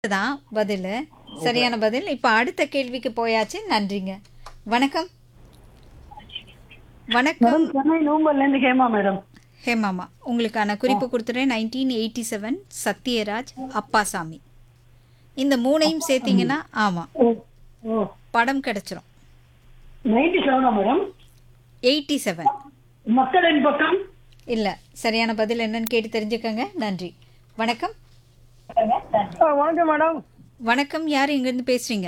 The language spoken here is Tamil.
தான் பதில் சரியான பதில் இப்போ அடுத்த கேள்விக்கு போயாச்சு நன்றிங்க வணக்கம் வணக்கம் மேடம் சென்னை நூம்பல்ல இருந்து ஹேமா மேடம் ஹேமாமா உங்களுக்கான குறிப்பு கொடுத்துறேன் nineteen eighty seven Sathyaraj Appasamy இந்த மூணையும் சேர்த்தீங்கன்னா ஆமாம் ஓ ஓ படம் கிடைச்சிரும் நைன்டி செவனா மேடம் எயிட்டி செவன் மக்களின் பக்கம் இல்லை சரியான பதில் என்னன்னு கேட்டு தெரிஞ்சுக்கங்க நன்றி வணக்கம் வணக்கம் மேடம் வணக்கம் யார் இங்கேருந்து பேசுகிறீங்க